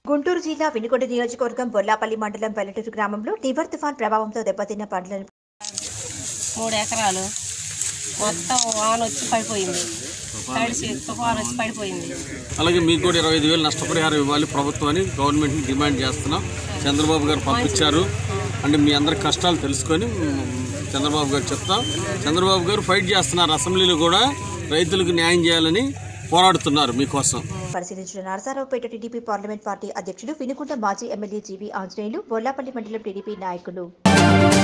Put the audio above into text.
గుంటూరు జిల్లా వినుకొండ నియోజకవర్గం బొల్లాపల్లి మండలం పల్లెటూరు గ్రామంలో నివర్ తుఫాన్ ప్రభావంతో దెబ్బతిన్న పండ్లను మూడు ఎకరాలు మొత్తం వాన వచ్చి పడిపోయింది తడిసి తుఫాన్ వచ్చి పడిపోయింది అలాగే మీకు కూడా ఇరవై ఐదు వేలు నష్టపరిహారం ఇవ్వాలి ప్రభుత్వం అని గవర్నమెంట్ని డిమాండ్ చేస్తున్నాం చంద్రబాబు గారు పంపించారు అంటే మీ అందరి కష్టాలు తెలుసుకొని మ్, చంద్రబాబు గారు చెప్తాం చంద్రబాబు గారు ఫైట్ చేస్తున్నారు అసెంబ్లీలో కూడా రైతులకు న్యాయం చేయాలని పోరాడుతున్నారు మీకోసం పరిశీలించిన నరసారావుపేట టీడీపీ పార్లమెంట్ పార్టీ అధ్యక్షులు వినుకొండ మాజీ ఎమ్మెల్యే జీవీ ఆంజనేయులు బొల్లాపల్లి మండలం టీడీపీ నాయకులు